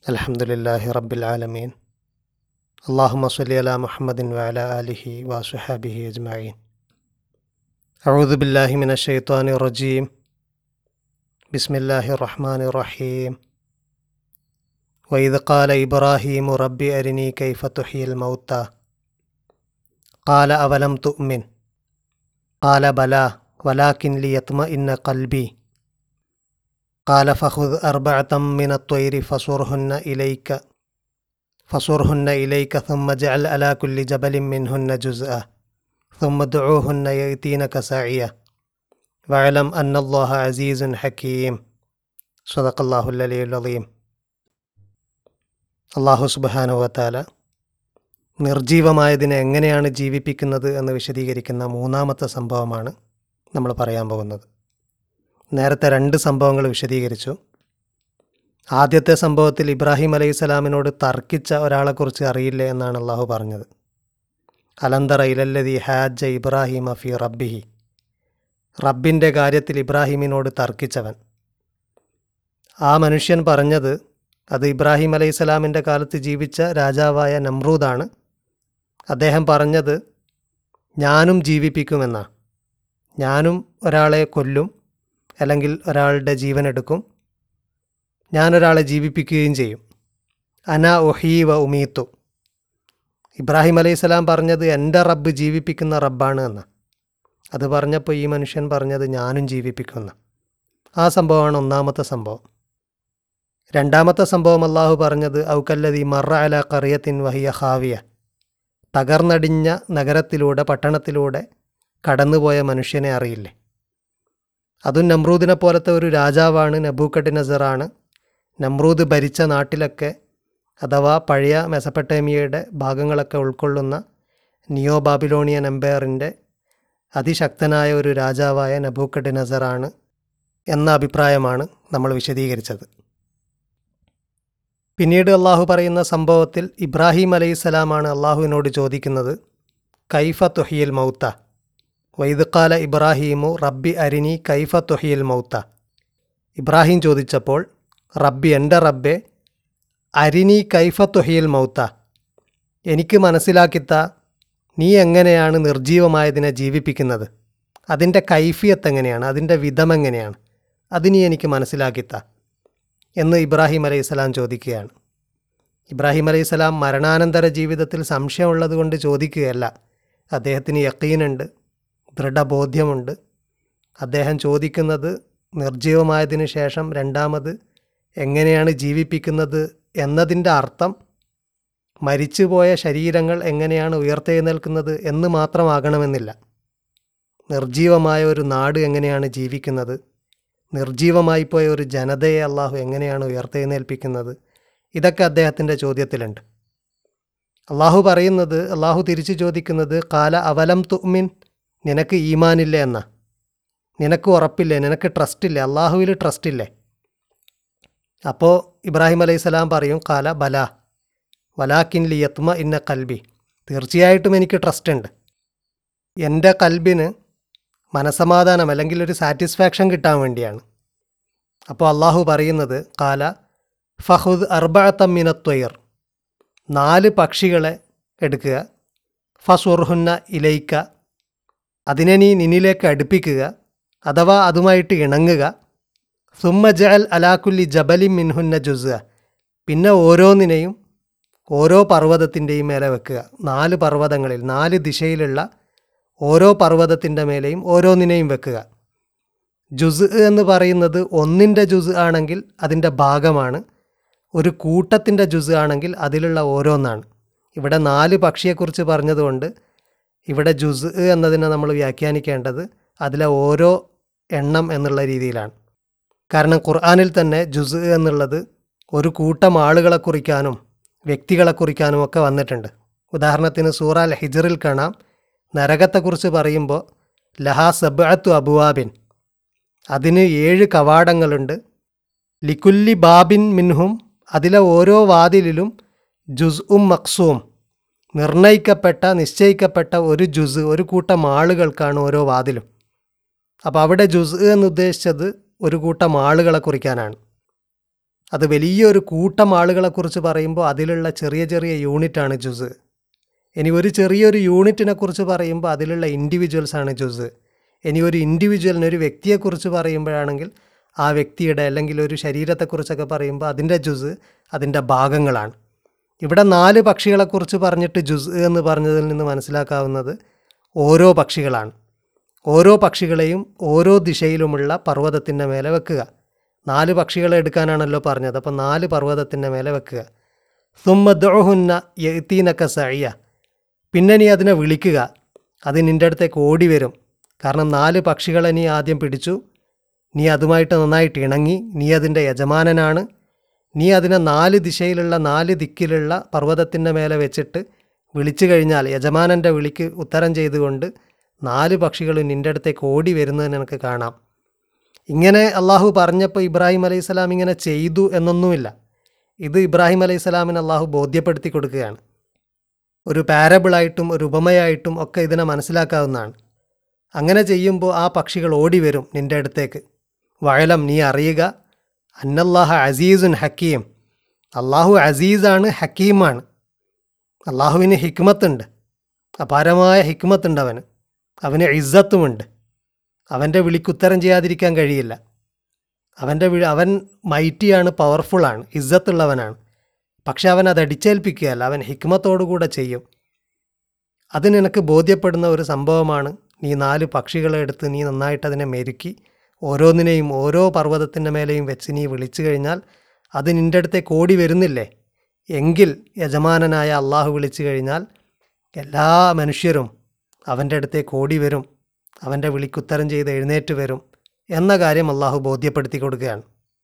الحمد لله رب العالمين اللهم صل على محمد وعلى آله وصحبه أجمعين أعوذ بالله من الشيطان الرجيم بسم الله الرحمن الرحيم وإذ قال إبراهيم رب أرني كيف تحيي الموتى قال أولم تؤمن قال بلى ولكن ليطمئن قلبي قال فخذ أربعة من الطير فصرهن إليك فصرهن إليك ثم اجعل على كل جبل منهن جزءا ثم ادعوهن يأتينك سعيا واعلم أن الله عزيز حكيم صدق الله العلي العظيم അള്ളാഹു സുബാനുവത്താല നിർജീവമായതിനെ എങ്ങനെയാണ് ജീവിപ്പിക്കുന്നത് എന്ന് വിശദീകരിക്കുന്ന മൂന്നാമത്തെ സംഭവമാണ് നമ്മൾ പറയാൻ പോകുന്നത് നേരത്തെ രണ്ട് സംഭവങ്ങൾ വിശദീകരിച്ചു ആദ്യത്തെ സംഭവത്തിൽ ഇബ്രാഹിം അലൈഹി സ്വലാമിനോട് തർക്കിച്ച ഒരാളെക്കുറിച്ച് അറിയില്ലേ എന്നാണ് അള്ളാഹു പറഞ്ഞത് അലന്തറ ഇലല്ലതി ഹാജ ഇബ്രാഹിം അഫി റബ്ബിഹി റബ്ബിൻ്റെ കാര്യത്തിൽ ഇബ്രാഹിമിനോട് തർക്കിച്ചവൻ ആ മനുഷ്യൻ പറഞ്ഞത് അത് ഇബ്രാഹിം അലൈഹി സ്വലാമിൻ്റെ കാലത്ത് ജീവിച്ച രാജാവായ നമ്രൂദാണ് അദ്ദേഹം പറഞ്ഞത് ഞാനും ജീവിപ്പിക്കുമെന്നാണ് ഞാനും ഒരാളെ കൊല്ലും അല്ലെങ്കിൽ ഒരാളുടെ ജീവനെടുക്കും ഞാനൊരാളെ ജീവിപ്പിക്കുകയും ചെയ്യും അന ഒഹീ വ ഉമീത്തു ഇബ്രാഹിം അലൈഹി സ്വലാം പറഞ്ഞത് എൻ്റെ റബ്ബ് ജീവിപ്പിക്കുന്ന റബ്ബാണ് എന്ന് അത് പറഞ്ഞപ്പോൾ ഈ മനുഷ്യൻ പറഞ്ഞത് ഞാനും ജീവിപ്പിക്കുന്ന ആ സംഭവമാണ് ഒന്നാമത്തെ സംഭവം രണ്ടാമത്തെ സംഭവം അള്ളാഹു പറഞ്ഞത് ഔക്കല്ലതി മറ അല കറിയത്തിൻ വഹിയ ഹാവിയ തകർന്നടിഞ്ഞ നഗരത്തിലൂടെ പട്ടണത്തിലൂടെ കടന്നുപോയ മനുഷ്യനെ അറിയില്ലേ അതും നമ്രൂദിനെ പോലത്തെ ഒരു രാജാവാണ് നബൂക്കട്ട് നസറാണ് നമ്രൂദ് ഭരിച്ച നാട്ടിലൊക്കെ അഥവാ പഴയ മെസപ്പട്ടേമിയയുടെ ഭാഗങ്ങളൊക്കെ ഉൾക്കൊള്ളുന്ന നിയോ ബാബിലോണിയൻ എംപയറിൻ്റെ അതിശക്തനായ ഒരു രാജാവായ നബൂക്കട്ട് നസറാണ് എന്ന അഭിപ്രായമാണ് നമ്മൾ വിശദീകരിച്ചത് പിന്നീട് അള്ളാഹു പറയുന്ന സംഭവത്തിൽ ഇബ്രാഹിം അലൈഹിസ്സലാമാണ് അള്ളാഹുവിനോട് ചോദിക്കുന്നത് കൈഫ തുഹിയൽ മൗത്ത വൈദ്ക്കാല ഇബ്രാഹീമു റബ്ബി അരിനി കൈഫ തുഹിയൽ മൗത്ത ഇബ്രാഹിം ചോദിച്ചപ്പോൾ റബ്ബി എൻ്റെ റബ്ബെ അരിനി കൈഫ തുഹിയൽ മൗത്ത എനിക്ക് മനസ്സിലാക്കിത്ത നീ എങ്ങനെയാണ് നിർജീവമായതിനെ ജീവിപ്പിക്കുന്നത് അതിൻ്റെ കൈഫിയത്ത് എങ്ങനെയാണ് അതിൻ്റെ വിധം എങ്ങനെയാണ് അത് നീ എനിക്ക് മനസ്സിലാക്കിത്ത എന്ന് ഇബ്രാഹിം അലൈഹി സ്വലാം ചോദിക്കുകയാണ് ഇബ്രാഹിം അലൈഹി സ്വലാം മരണാനന്തര ജീവിതത്തിൽ സംശയമുള്ളത് കൊണ്ട് ചോദിക്കുകയല്ല അദ്ദേഹത്തിന് യക്കീനുണ്ട് ദൃഢബോധ്യമുണ്ട് അദ്ദേഹം ചോദിക്കുന്നത് നിർജീവമായതിനു ശേഷം രണ്ടാമത് എങ്ങനെയാണ് ജീവിപ്പിക്കുന്നത് എന്നതിൻ്റെ അർത്ഥം മരിച്ചുപോയ ശരീരങ്ങൾ എങ്ങനെയാണ് ഉയർത്തെഴുന്നേൽക്കുന്നത് എന്ന് മാത്രമാകണമെന്നില്ല നിർജീവമായ ഒരു നാട് എങ്ങനെയാണ് ജീവിക്കുന്നത് നിർജീവമായി പോയ ഒരു ജനതയെ അള്ളാഹു എങ്ങനെയാണ് ഉയർത്തെഴുന്നേൽപ്പിക്കുന്നത് ഇതൊക്കെ അദ്ദേഹത്തിൻ്റെ ചോദ്യത്തിലുണ്ട് അള്ളാഹു പറയുന്നത് അള്ളാഹു തിരിച്ചു ചോദിക്കുന്നത് കാല അവലം തുമിൻ നിനക്ക് ഈമാനില്ലേ എന്ന നിനക്ക് ഉറപ്പില്ലേ നിനക്ക് ട്രസ്റ്റില്ലേ അള്ളാഹുവിൽ ട്രസ്റ്റില്ലേ അപ്പോൾ ഇബ്രാഹിം അലൈഹി സ്വലാം പറയും കാല ബല വലാക്കിൻ ലിയത്മ ഇന്ന കൽബി തീർച്ചയായിട്ടും എനിക്ക് ട്രസ്റ്റ് ഉണ്ട് എൻ്റെ കൽബിന് മനസമാധാനം അല്ലെങ്കിൽ ഒരു സാറ്റിസ്ഫാക്ഷൻ കിട്ടാൻ വേണ്ടിയാണ് അപ്പോൾ അള്ളാഹു പറയുന്നത് കാല ഫഹുദ് അർബഅത്തമ്മിനത്വയർ നാല് പക്ഷികളെ എടുക്കുക ഫസുർഹുന്ന ഇലയിക്ക അതിനെ നീ നിന്നിലേക്ക് അടുപ്പിക്കുക അഥവാ അതുമായിട്ട് ഇണങ്ങുക സുമ്മ ജഅൽ അലാക്കുല്ലി ജബലി മിൻഹുന്ന ജുസുക പിന്നെ ഓരോന്നിനെയും ഓരോ പർവ്വതത്തിൻ്റെയും മേലെ വെക്കുക നാല് പർവ്വതങ്ങളിൽ നാല് ദിശയിലുള്ള ഓരോ പർവ്വതത്തിൻ്റെ മേലെയും ഓരോന്നിനെയും വെക്കുക ജുസ് എന്ന് പറയുന്നത് ഒന്നിൻ്റെ ജുസ് ആണെങ്കിൽ അതിൻ്റെ ഭാഗമാണ് ഒരു കൂട്ടത്തിൻ്റെ ജുസ് ആണെങ്കിൽ അതിലുള്ള ഓരോന്നാണ് ഇവിടെ നാല് പക്ഷിയെക്കുറിച്ച് പറഞ്ഞതുകൊണ്ട് ഇവിടെ ജുസ് എന്നതിനെ നമ്മൾ വ്യാഖ്യാനിക്കേണ്ടത് അതിലെ ഓരോ എണ്ണം എന്നുള്ള രീതിയിലാണ് കാരണം ഖുർആാനിൽ തന്നെ ജുസ് എന്നുള്ളത് ഒരു കൂട്ടം ആളുകളെ കുറിക്കാനും വ്യക്തികളെ കുറിക്കാനും ഒക്കെ വന്നിട്ടുണ്ട് ഉദാഹരണത്തിന് സൂറ അൽ ഹിജറിൽ കാണാം നരകത്തെക്കുറിച്ച് പറയുമ്പോൾ ലഹാ സബ്അത്തു അബുവാബിൻ അതിന് ഏഴ് കവാടങ്ങളുണ്ട് ലിക്കുല്ലി ബാബിൻ മിൻഹും അതിലെ ഓരോ വാതിലിലും ജുസ് ഉം മക്സൂം നിർണയിക്കപ്പെട്ട നിശ്ചയിക്കപ്പെട്ട ഒരു ജുസ് ഒരു കൂട്ടം ആളുകൾക്കാണ് ഓരോ വാതിലും അപ്പോൾ അവിടെ ജുസ് എന്ന് ഉദ്ദേശിച്ചത് ഒരു കൂട്ടം ആളുകളെ കുറിക്കാനാണ് അത് വലിയൊരു കൂട്ടം ആളുകളെക്കുറിച്ച് പറയുമ്പോൾ അതിലുള്ള ചെറിയ ചെറിയ യൂണിറ്റാണ് ജുസ് ഇനി ഒരു ചെറിയൊരു യൂണിറ്റിനെ കുറിച്ച് പറയുമ്പോൾ അതിലുള്ള ഇൻഡിവിജ്വൽസാണ് ജുസ് ഇനി ഒരു ഇൻഡിവിജ്വലിന് ഒരു വ്യക്തിയെക്കുറിച്ച് പറയുമ്പോഴാണെങ്കിൽ ആ വ്യക്തിയുടെ അല്ലെങ്കിൽ ഒരു ശരീരത്തെക്കുറിച്ചൊക്കെ പറയുമ്പോൾ അതിൻ്റെ ജുസ് അതിൻ്റെ ഭാഗങ്ങളാണ് ഇവിടെ നാല് പക്ഷികളെക്കുറിച്ച് പറഞ്ഞിട്ട് ജുസ് എന്ന് പറഞ്ഞതിൽ നിന്ന് മനസ്സിലാക്കാവുന്നത് ഓരോ പക്ഷികളാണ് ഓരോ പക്ഷികളെയും ഓരോ ദിശയിലുമുള്ള പർവ്വതത്തിൻ്റെ മേലെ വെക്കുക നാല് പക്ഷികളെ എടുക്കാനാണല്ലോ പറഞ്ഞത് അപ്പോൾ നാല് പർവ്വതത്തിൻ്റെ മേലെ വെക്കുക സുമ്മദ്ഹുന്ന യത്തീനക്ക സഴിയ പിന്നെ നീ അതിനെ വിളിക്കുക അത് നിൻ്റെ അടുത്തേക്ക് ഓടി വരും കാരണം നാല് പക്ഷികളെ നീ ആദ്യം പിടിച്ചു നീ അതുമായിട്ട് നന്നായിട്ട് ഇണങ്ങി നീ അതിൻ്റെ യജമാനനാണ് നീ അതിനെ നാല് ദിശയിലുള്ള നാല് ദിക്കിലുള്ള പർവ്വതത്തിൻ്റെ മേലെ വെച്ചിട്ട് വിളിച്ചു കഴിഞ്ഞാൽ യജമാനൻ്റെ വിളിക്ക് ഉത്തരം ചെയ്തുകൊണ്ട് നാല് പക്ഷികൾ നിൻ്റെ അടുത്തേക്ക് ഓടി വരുന്നത് നിനക്ക് കാണാം ഇങ്ങനെ അള്ളാഹു പറഞ്ഞപ്പോൾ ഇബ്രാഹിം അലൈഹി സ്വലാം ഇങ്ങനെ ചെയ്തു എന്നൊന്നുമില്ല ഇത് ഇബ്രാഹിം അലൈഹി സ്വലാമിന് അള്ളാഹു ബോധ്യപ്പെടുത്തി കൊടുക്കുകയാണ് ഒരു പാരബിളായിട്ടും ഒരു ഉപമയായിട്ടും ഒക്കെ ഇതിനെ മനസ്സിലാക്കാവുന്നതാണ് അങ്ങനെ ചെയ്യുമ്പോൾ ആ പക്ഷികൾ ഓടി വരും നിൻ്റെ അടുത്തേക്ക് വഴലം നീ അറിയുക അന്നല്ലാഹ അസീസുൻ ഹക്കീം അള്ളാഹു അസീസാണ് ഹക്കീമാണ് അള്ളാഹുവിന് ഹിക്മത്തുണ്ട് അപാരമായ ഹിക്മത്തുണ്ട് അവന് അവന് ഇസ്സത്തുമുണ്ട് അവൻ്റെ വിളിക്കുത്തരം ചെയ്യാതിരിക്കാൻ കഴിയില്ല അവൻ്റെ വിളി അവൻ മൈറ്റിയാണ് പവർഫുള്ളാണ് ഇസ്സത്തുള്ളവനാണ് പക്ഷെ അവൻ അത് അടിച്ചേൽപ്പിക്കുകയല്ല അവൻ ഹിക്മത്തോടുകൂടെ ചെയ്യും അത് നിനക്ക് ബോധ്യപ്പെടുന്ന ഒരു സംഭവമാണ് നീ നാല് പക്ഷികളെ എടുത്ത് നീ നന്നായിട്ട് അതിനെ മെരുക്കി ഓരോന്നിനെയും ഓരോ പർവ്വതത്തിൻ്റെ മേലെയും വെച്ച് നീ വിളിച്ചു കഴിഞ്ഞാൽ അത് നിൻ്റെ അടുത്തേക്ക് ഓടി വരുന്നില്ലേ എങ്കിൽ യജമാനനായ അള്ളാഹു വിളിച്ചു കഴിഞ്ഞാൽ എല്ലാ മനുഷ്യരും അവൻ്റെ അടുത്തേക്ക് ഓടി വരും അവൻ്റെ വിളിക്കുത്തരം ചെയ്ത് എഴുന്നേറ്റ് വരും എന്ന കാര്യം അള്ളാഹു ബോധ്യപ്പെടുത്തി കൊടുക്കുകയാണ്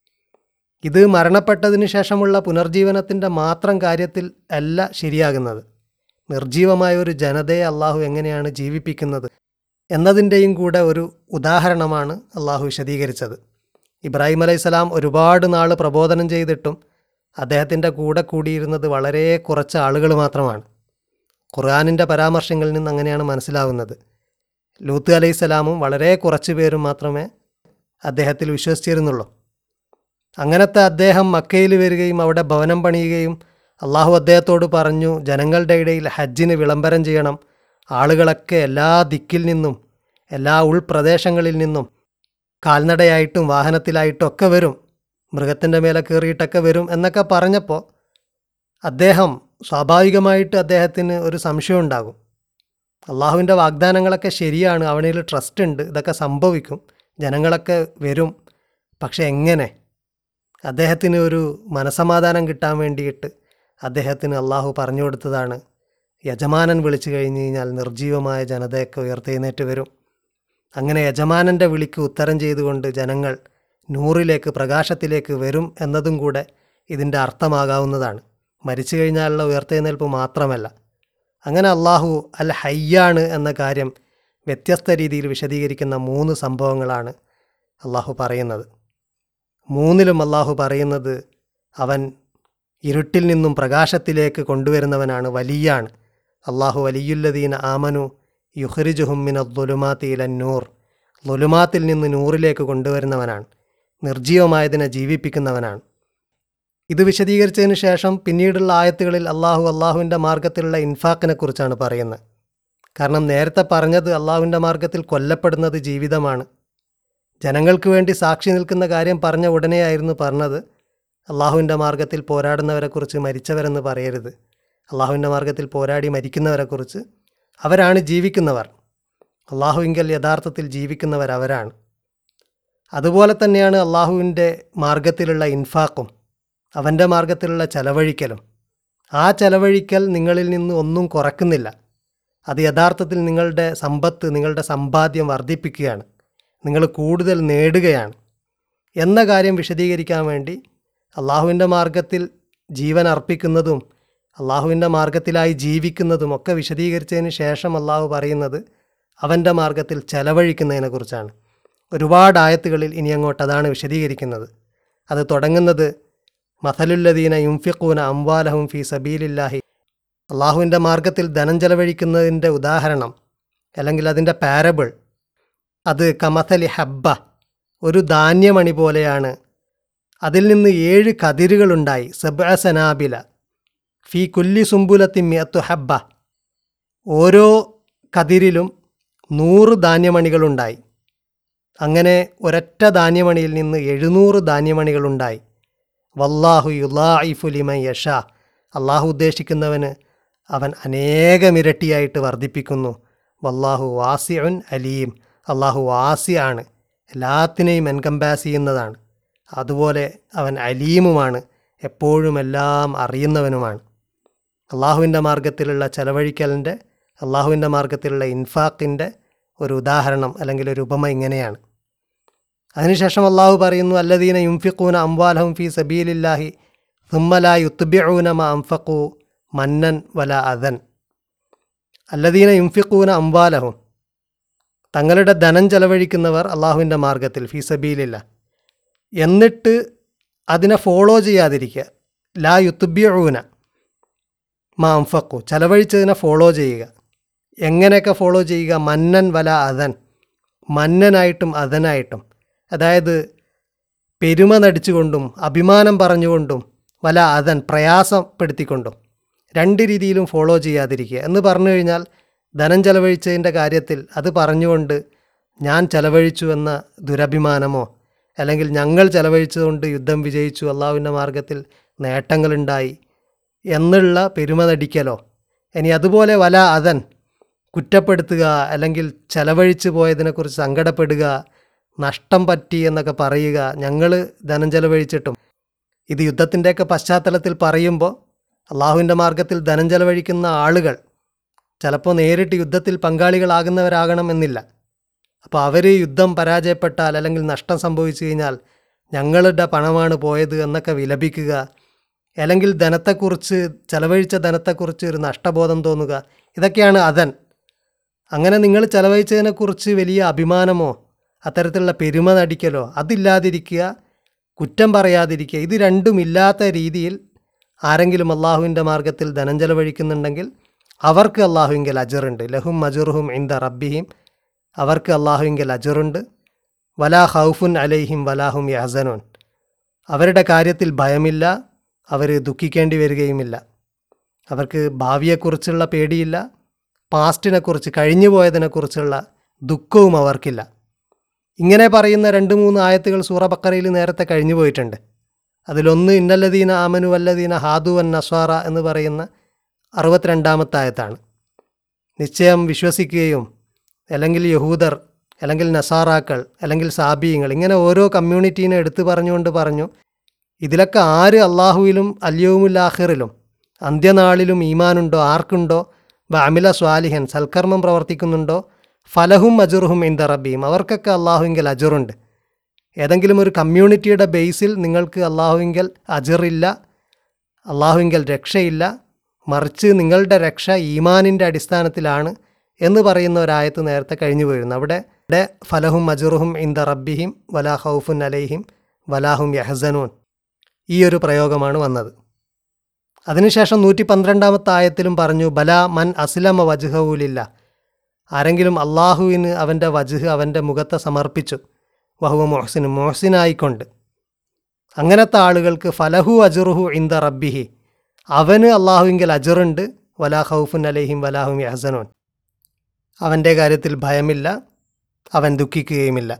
ഇത് മരണപ്പെട്ടതിന് ശേഷമുള്ള പുനർജീവനത്തിൻ്റെ മാത്രം കാര്യത്തിൽ അല്ല ശരിയാകുന്നത് നിർജീവമായ ഒരു ജനതയെ അള്ളാഹു എങ്ങനെയാണ് ജീവിപ്പിക്കുന്നത് എന്നതിൻ്റെയും കൂടെ ഒരു ഉദാഹരണമാണ് അള്ളാഹു വിശദീകരിച്ചത് ഇബ്രാഹിം അലൈഹിസ്സലാം ഒരുപാട് നാൾ പ്രബോധനം ചെയ്തിട്ടും അദ്ദേഹത്തിൻ്റെ കൂടെ കൂടിയിരുന്നത് വളരെ കുറച്ച് ആളുകൾ മാത്രമാണ് ഖുർആാനിൻ്റെ പരാമർശങ്ങളിൽ നിന്ന് അങ്ങനെയാണ് മനസ്സിലാവുന്നത് ലൂത്ത് അലൈഹിസ്സലാമും വളരെ കുറച്ച് പേരും മാത്രമേ അദ്ദേഹത്തിൽ വിശ്വസിച്ചിരുന്നുള്ളൂ അങ്ങനത്തെ അദ്ദേഹം മക്കയിൽ വരികയും അവിടെ ഭവനം പണിയുകയും അള്ളാഹു അദ്ദേഹത്തോട് പറഞ്ഞു ജനങ്ങളുടെ ഇടയിൽ ഹജ്ജിന് വിളംബരം ചെയ്യണം ആളുകളൊക്കെ എല്ലാ ദിക്കിൽ നിന്നും എല്ലാ ഉൾപ്രദേശങ്ങളിൽ നിന്നും കാൽനടയായിട്ടും വാഹനത്തിലായിട്ടും ഒക്കെ വരും മൃഗത്തിൻ്റെ മേലെ കയറിയിട്ടൊക്കെ വരും എന്നൊക്കെ പറഞ്ഞപ്പോൾ അദ്ദേഹം സ്വാഭാവികമായിട്ട് അദ്ദേഹത്തിന് ഒരു സംശയം ഉണ്ടാകും അള്ളാഹുവിൻ്റെ വാഗ്ദാനങ്ങളൊക്കെ ശരിയാണ് അവനിൽ ട്രസ്റ്റ് ഉണ്ട് ഇതൊക്കെ സംഭവിക്കും ജനങ്ങളൊക്കെ വരും പക്ഷെ എങ്ങനെ അദ്ദേഹത്തിന് ഒരു മനസമാധാനം കിട്ടാൻ വേണ്ടിയിട്ട് അദ്ദേഹത്തിന് അള്ളാഹു പറഞ്ഞു കൊടുത്തതാണ് യജമാനൻ വിളിച്ചു കഴിഞ്ഞ് കഴിഞ്ഞാൽ നിർജീവമായ ജനതയൊക്കെ ഉയർത്തെഴുന്നേറ്റ് വരും അങ്ങനെ യജമാനൻ്റെ വിളിക്ക് ഉത്തരം ചെയ്തുകൊണ്ട് ജനങ്ങൾ നൂറിലേക്ക് പ്രകാശത്തിലേക്ക് വരും എന്നതും കൂടെ ഇതിൻ്റെ അർത്ഥമാകാവുന്നതാണ് മരിച്ചു കഴിഞ്ഞാലുള്ള ഉയർത്തെഴുന്നേൽപ്പ് മാത്രമല്ല അങ്ങനെ അള്ളാഹു അൽ ഹയ്യാണ് എന്ന കാര്യം വ്യത്യസ്ത രീതിയിൽ വിശദീകരിക്കുന്ന മൂന്ന് സംഭവങ്ങളാണ് അള്ളാഹു പറയുന്നത് മൂന്നിലും അള്ളാഹു പറയുന്നത് അവൻ ഇരുട്ടിൽ നിന്നും പ്രകാശത്തിലേക്ക് കൊണ്ടുവരുന്നവനാണ് വലിയാണ് അള്ളാഹു വലിയുല്ലദീന ആമനു യുഹ്രിജുഹുമിന ദുലുമാത്തി ഇലന്നൂർ ദുലുമാത്തിൽ നിന്ന് നൂറിലേക്ക് കൊണ്ടുവരുന്നവനാണ് നിർജീവമായതിനെ ജീവിപ്പിക്കുന്നവനാണ് ഇത് വിശദീകരിച്ചതിന് ശേഷം പിന്നീടുള്ള ആയത്തുകളിൽ അള്ളാഹു അള്ളാഹുവിൻ്റെ മാർഗത്തിലുള്ള ഇൻഫാക്കിനെ കുറിച്ചാണ് പറയുന്നത് കാരണം നേരത്തെ പറഞ്ഞത് അള്ളാഹുവിൻ്റെ മാർഗത്തിൽ കൊല്ലപ്പെടുന്നത് ജീവിതമാണ് ജനങ്ങൾക്ക് വേണ്ടി സാക്ഷി നിൽക്കുന്ന കാര്യം പറഞ്ഞ ഉടനെയായിരുന്നു പറഞ്ഞത് അള്ളാഹുവിൻ്റെ മാർഗത്തിൽ പോരാടുന്നവരെക്കുറിച്ച് മരിച്ചവരെന്ന് പറയരുത് അള്ളാഹുവിൻ്റെ മാർഗത്തിൽ പോരാടി മരിക്കുന്നവരെക്കുറിച്ച് അവരാണ് ജീവിക്കുന്നവർ അള്ളാഹുവിങ്കൽ യഥാർത്ഥത്തിൽ ജീവിക്കുന്നവർ അവരാണ് അതുപോലെ തന്നെയാണ് അള്ളാഹുവിൻ്റെ മാർഗത്തിലുള്ള ഇൻഫാക്കും അവൻ്റെ മാർഗത്തിലുള്ള ചെലവഴിക്കലും ആ ചെലവഴിക്കൽ നിങ്ങളിൽ നിന്ന് ഒന്നും കുറക്കുന്നില്ല അത് യഥാർത്ഥത്തിൽ നിങ്ങളുടെ സമ്പത്ത് നിങ്ങളുടെ സമ്പാദ്യം വർദ്ധിപ്പിക്കുകയാണ് നിങ്ങൾ കൂടുതൽ നേടുകയാണ് എന്ന കാര്യം വിശദീകരിക്കാൻ വേണ്ടി അള്ളാഹുവിൻ്റെ മാർഗത്തിൽ ജീവൻ അർപ്പിക്കുന്നതും അള്ളാഹുവിൻ്റെ മാർഗത്തിലായി ജീവിക്കുന്നതും ഒക്കെ വിശദീകരിച്ചതിന് ശേഷം അള്ളാഹു പറയുന്നത് അവൻ്റെ മാർഗത്തിൽ ചെലവഴിക്കുന്നതിനെക്കുറിച്ചാണ് ഒരുപാട് ആയത്തുകളിൽ ഇനി അങ്ങോട്ട് അതാണ് വിശദീകരിക്കുന്നത് അത് തുടങ്ങുന്നത് മസലുല്ലദീന യുംഫിഖൂന അംവാലഹും ഫി സബീലില്ലാഹി അള്ളാഹുവിൻ്റെ മാർഗത്തിൽ ധനം ചെലവഴിക്കുന്നതിൻ്റെ ഉദാഹരണം അല്ലെങ്കിൽ അതിൻ്റെ പാരബിൾ അത് കമസലി ഹബ്ബ ഒരു ധാന്യമണി പോലെയാണ് അതിൽ നിന്ന് ഏഴ് കതിരുകളുണ്ടായി സബ സനാബില ഫി കുല്ലി സുംബുലത്തി മിയത്തു ഹബ്ബ ഓരോ കതിരിലും നൂറ് ധാന്യമണികളുണ്ടായി അങ്ങനെ ഒരൊറ്റ ധാന്യമണിയിൽ നിന്ന് എഴുന്നൂറ് ധാന്യമണികളുണ്ടായി വല്ലാഹു യുലാഇഫു ലിമൻ യഷ അള്ളാഹു ഉദ്ദേശിക്കുന്നവന് അവൻ അനേകമിരട്ടിയായിട്ട് വർദ്ധിപ്പിക്കുന്നു വല്ലാഹു വാസിഉൻ അലീം അള്ളാഹു വാസിയാണ് എല്ലാത്തിനെയും എൻകമ്പാസ് ചെയ്യുന്നതാണ് അതുപോലെ അവൻ അലീമുമാണ് എപ്പോഴും എല്ലാം അറിയുന്നവനുമാണ് അള്ളാഹുവിൻ്റെ മാർഗത്തിലുള്ള ചെലവഴിക്കലിൻ്റെ അള്ളാഹുവിൻ്റെ മാർഗത്തിലുള്ള ഇൻഫാക്കിൻ്റെ ഒരു ഉദാഹരണം അല്ലെങ്കിൽ ഒരു ഉപമ ഇങ്ങനെയാണ് അതിനുശേഷം അള്ളാഹു പറയുന്നു അല്ലദീന യുംഫിഖൂന അംവാലഹും ഫി സബീലില്ലാഹി സുമ്മല യുത്ബിഊന മ അംഫഖു മന്നൻ വല അദൻ അല്ലദീന യുംഫിഖൂന അംവാലഹും തങ്ങളുടെ ധനം ചെലവഴിക്കുന്നവർ അള്ളാഹുവിൻ്റെ മാർഗത്തിൽ ഫി സബീലില്ല എന്നിട്ട് അതിനെ ഫോളോ ചെയ്യാതിരിക്കുക ലാ യുത്ബിഊന മാ അംഫഖു ചെലവഴിച്ചതിനെ ഫോളോ ചെയ്യുക എങ്ങനെയൊക്കെ ഫോളോ ചെയ്യുക മന്നൻ വല അദൻ മന്നനായിട്ടും അദനായിട്ടും അതായത് പെരുമ നടിച്ചുകൊണ്ടും അഭിമാനം പറഞ്ഞുകൊണ്ടും വല അദൻ പ്രയാസപ്പെടുത്തിക്കൊണ്ടും രണ്ട് രീതിയിലും ഫോളോ ചെയ്യാതിരിക്കുക എന്ന് പറഞ്ഞു കഴിഞ്ഞാൽ ധനം ചെലവഴിച്ചതിൻ്റെ കാര്യത്തിൽ അത് പറഞ്ഞുകൊണ്ട് ഞാൻ ചെലവഴിച്ചു എന്ന ദുരഭിമാനമോ അല്ലെങ്കിൽ ഞങ്ങൾ ചെലവഴിച്ചുകൊണ്ട് യുദ്ധം വിജയിച്ചു അള്ളാഹുവിൻ്റെ മാർഗത്തിൽ നേട്ടങ്ങളുണ്ടായി എന്നുള്ള പെരുമ നടിക്കലോ ഇനി അതുപോലെ വല അതൻ കുറ്റപ്പെടുത്തുക അല്ലെങ്കിൽ ചെലവഴിച്ചു പോയതിനെക്കുറിച്ച് സങ്കടപ്പെടുക നഷ്ടം പറ്റി എന്നൊക്കെ പറയുക ഞങ്ങൾ ധനം ചെലവഴിച്ചിട്ടും ഇത് യുദ്ധത്തിൻ്റെയൊക്കെ പശ്ചാത്തലത്തിൽ പറയുമ്പോൾ അള്ളാഹുവിൻ്റെ മാർഗത്തിൽ ധനം ചെലവഴിക്കുന്ന ആളുകൾ ചിലപ്പോൾ നേരിട്ട് യുദ്ധത്തിൽ പങ്കാളികളാകുന്നവരാകണം എന്നില്ല അപ്പോൾ അവർ യുദ്ധം പരാജയപ്പെട്ടാൽ അല്ലെങ്കിൽ നഷ്ടം സംഭവിച്ചു കഴിഞ്ഞാൽ ഞങ്ങളുടെ പണമാണ് പോയത് എന്നൊക്കെ വിലപിക്കുക അല്ലെങ്കിൽ ധനത്തെക്കുറിച്ച് ചെലവഴിച്ച ധനത്തെക്കുറിച്ച് ഒരു നഷ്ടബോധം തോന്നുക ഇതൊക്കെയാണ് അതൻ അങ്ങനെ നിങ്ങൾ ചെലവഴിച്ചതിനെക്കുറിച്ച് വലിയ അഭിമാനമോ അത്തരത്തിലുള്ള പെരുമ നടിക്കലോ അതില്ലാതിരിക്കുക കുറ്റം പറയാതിരിക്കുക ഇത് രണ്ടും ഇല്ലാത്ത രീതിയിൽ ആരെങ്കിലും അള്ളാഹുവിൻ്റെ മാർഗത്തിൽ ധനം ചെലവഴിക്കുന്നുണ്ടെങ്കിൽ അവർക്ക് അള്ളാഹുവിങ്കൽ അജറുണ്ട് ലഹും അജുറുഹും ഇന്ദ റബ്ബിഹിം അവർക്ക് അള്ളാഹുവിങ്കൽ അജറുണ്ട് വലാ ഹൗഫുൻ അലൈഹിം വലാഹും യഹസനുൻ അവരുടെ കാര്യത്തിൽ ഭയമില്ല അവർ ദുഃഖിക്കേണ്ടി വരികയുമില്ല അവർക്ക് ഭാവിയെക്കുറിച്ചുള്ള പേടിയില്ല പാസ്റ്റിനെക്കുറിച്ച് കഴിഞ്ഞു പോയതിനെക്കുറിച്ചുള്ള ദുഃഖവും അവർക്കില്ല ഇങ്ങനെ പറയുന്ന രണ്ട് മൂന്ന് ആയത്തുകൾ സൂറ ബക്കറയിൽ നേരത്തെ കഴിഞ്ഞു പോയിട്ടുണ്ട് അതിലൊന്ന് ഇന്നല്ലദീന ആമനു വല്ലദീന ഹാദു വൻ നസ്വാറ എന്ന് പറയുന്ന അറുപത്തിരണ്ടാമത്തെ ആയത്താണ് നിശ്ചയം വിശ്വസിക്കുകയും അല്ലെങ്കിൽ യഹൂദർ അല്ലെങ്കിൽ നസാറാക്കൾ അല്ലെങ്കിൽ സാബിയങ്ങൾ ഇങ്ങനെ ഓരോ കമ്മ്യൂണിറ്റീനെ എടുത്തു പറഞ്ഞുകൊണ്ട് പറഞ്ഞു ഇതിലൊക്കെ ആര് അള്ളാഹുവിലും അല്യവുമുല്ലാഹിറിലും അന്ത്യനാളിലും ഈമാനുണ്ടോ ആർക്കുണ്ടോ അമില സ്വാലിഹൻ സൽക്കർമ്മം പ്രവർത്തിക്കുന്നുണ്ടോ ഫലഹും അജുറുഹും ഇന്ദ റബ്ബിയും അവർക്കൊക്കെ അള്ളാഹുവിങ്കൽ അജുറുണ്ട് ഏതെങ്കിലും ഒരു കമ്മ്യൂണിറ്റിയുടെ ബേസിൽ നിങ്ങൾക്ക് അള്ളാഹുവിങ്കൽ അജറില്ല അള്ളാഹുവിങ്കൽ രക്ഷയില്ല മറിച്ച് നിങ്ങളുടെ രക്ഷ ഈമാനിൻ്റെ അടിസ്ഥാനത്തിലാണ് എന്ന് പറയുന്ന ഒരായത്ത് നേരത്തെ കഴിഞ്ഞു പോയിരുന്നു അവിടെ ഇവിടെ ഫലഹും അജുറുഹും ഇന്ദ റബ്ബിഹിം വലാ ഹൗഫുൻ അലൈഹിം വലാഹും യഹസനൂൻ ഈ ഒരു പ്രയോഗമാണ് വന്നത് അതിനുശേഷം നൂറ്റി പന്ത്രണ്ടാമത്തെ ആയത്തിലും പറഞ്ഞു ബല മൻ അസ്ലമ വജ്ഹൂലില്ല ആരെങ്കിലും അള്ളാഹുവിന് അവൻ്റെ വജ്ഹ് അവൻ്റെ മുഖത്തെ സമർപ്പിച്ചു വഹുവ മൊഹസിന് മൊഹസിനായിക്കൊണ്ട് അങ്ങനത്തെ ആളുകൾക്ക് ഫലഹു അജുറുഹു ഇന്ദ റബ്ബിഹി അവന് അള്ളാഹുവിങ്കൽ അജറുണ്ട് വലാ ഹൗഫുൻ അലൈഹിം വലാഹും യഹസനോൻ അവൻ്റെ കാര്യത്തിൽ ഭയമില്ല അവൻ ദുഃഖിക്കുകയുമില്ല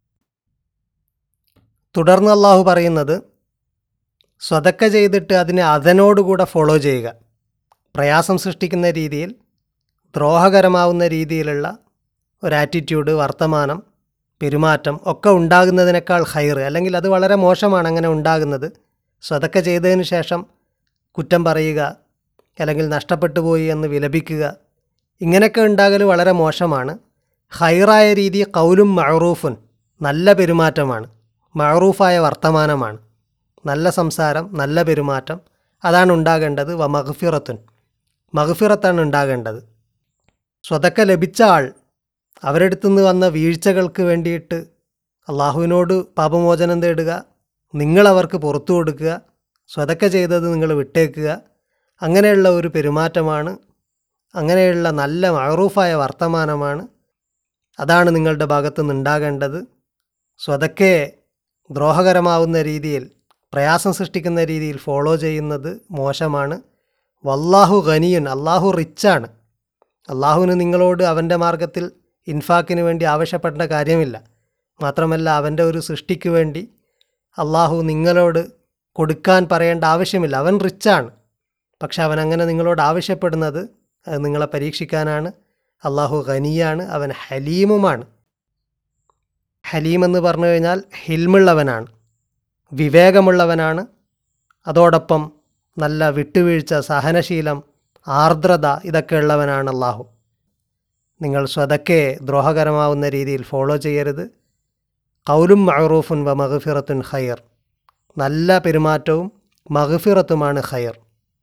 തുടർന്ന് അള്ളാഹു പറയുന്നത് സ്വതക്ക ചെയ്തിട്ട് അതിനെ അതിനോടുകൂടെ ഫോളോ ചെയ്യുക പ്രയാസം സൃഷ്ടിക്കുന്ന രീതിയിൽ ദ്രോഹകരമാവുന്ന രീതിയിലുള്ള ഒരു ആറ്റിറ്റ്യൂഡ് വർത്തമാനം പെരുമാറ്റം ഒക്കെ ഉണ്ടാകുന്നതിനേക്കാൾ ഹൈർ അല്ലെങ്കിൽ അത് വളരെ മോശമാണ് അങ്ങനെ ഉണ്ടാകുന്നത് സ്വതക്ക ചെയ്തതിന് ശേഷം കുറ്റം പറയുക അല്ലെങ്കിൽ നഷ്ടപ്പെട്ടു പോയി എന്ന് വിലപിക്കുക ഇങ്ങനെയൊക്കെ ഉണ്ടാകൽ വളരെ മോശമാണ് ഹൈറായ രീതി കൗലും മഅറൂഫുൻ നല്ല പെരുമാറ്റമാണ് മഅറൂഫായ വർത്തമാനമാണ് നല്ല സംസാരം നല്ല പെരുമാറ്റം അതാണ് ഉണ്ടാകേണ്ടത് വ മഹഫിറത്തുൻ മഹഫിറത്താണ് ഉണ്ടാകേണ്ടത് സ്വതക്ക ലഭിച്ച ആൾ അവരെടുത്തു നിന്ന് വന്ന വീഴ്ചകൾക്ക് വേണ്ടിയിട്ട് അള്ളാഹുവിനോട് പാപമോചനം തേടുക നിങ്ങളവർക്ക് പുറത്തു കൊടുക്കുക സ്വതക്ക ചെയ്തത് നിങ്ങൾ വിട്ടേക്കുക അങ്ങനെയുള്ള ഒരു പെരുമാറ്റമാണ് അങ്ങനെയുള്ള നല്ല മഴറൂഫായ വർത്തമാനമാണ് അതാണ് നിങ്ങളുടെ ഭാഗത്തു നിന്നുണ്ടാകേണ്ടത് സ്വതക്കെ ദ്രോഹകരമാവുന്ന രീതിയിൽ പ്രയാസം സൃഷ്ടിക്കുന്ന രീതിയിൽ ഫോളോ ചെയ്യുന്നത് മോശമാണ് വല്ലാഹു ഖനിയുൻ അള്ളാഹു റിച്ചാണ് അള്ളാഹുവിന് നിങ്ങളോട് അവൻ്റെ മാർഗത്തിൽ ഇൻഫാക്കിന് വേണ്ടി ആവശ്യപ്പെടേണ്ട കാര്യമില്ല മാത്രമല്ല അവൻ്റെ ഒരു സൃഷ്ടിക്ക് വേണ്ടി അള്ളാഹു നിങ്ങളോട് കൊടുക്കാൻ പറയേണ്ട ആവശ്യമില്ല അവൻ റിച്ചാണ് പക്ഷെ അവൻ അങ്ങനെ നിങ്ങളോട് ആവശ്യപ്പെടുന്നത് അത് നിങ്ങളെ പരീക്ഷിക്കാനാണ് അള്ളാഹു ഖനിയാണ് അവൻ ഹലീമുമാണ് ഹലീം എന്ന് പറഞ്ഞു കഴിഞ്ഞാൽ ഹിൽമുള്ളവനാണ് വിവേകമുള്ളവനാണ് അതോടൊപ്പം നല്ല വിട്ടുവീഴ്ച സഹനശീലം ആർദ്രത ഇതൊക്കെ ഉള്ളവനാണ് അള്ളാഹു നിങ്ങൾ സ്വതക്കെ ദ്രോഹകരമാവുന്ന രീതിയിൽ ഫോളോ ചെയ്യരുത് കൗലും മഅറൂഫുൻ വ മഗ്ഫിറത്തുൻ ഖയർ നല്ല പെരുമാറ്റവും മഗ്ഫിറത്തുമാണ് ഖയർ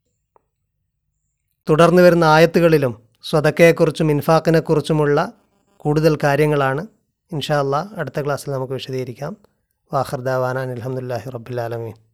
തുടർന്ന് വരുന്ന ആയത്തുകളിലും സ്വതക്കയെക്കുറിച്ചും ഇൻഫാക്കിനെക്കുറിച്ചുമുള്ള കൂടുതൽ കാര്യങ്ങളാണ് ഇൻഷാ അല്ലാ അടുത്ത ക്ലാസ്സിൽ നമുക്ക് വിശദീകരിക്കാം വാഹർദാവാനാൻ അലഹമുല്ലാഹി റബ്ബുലാലമീൻ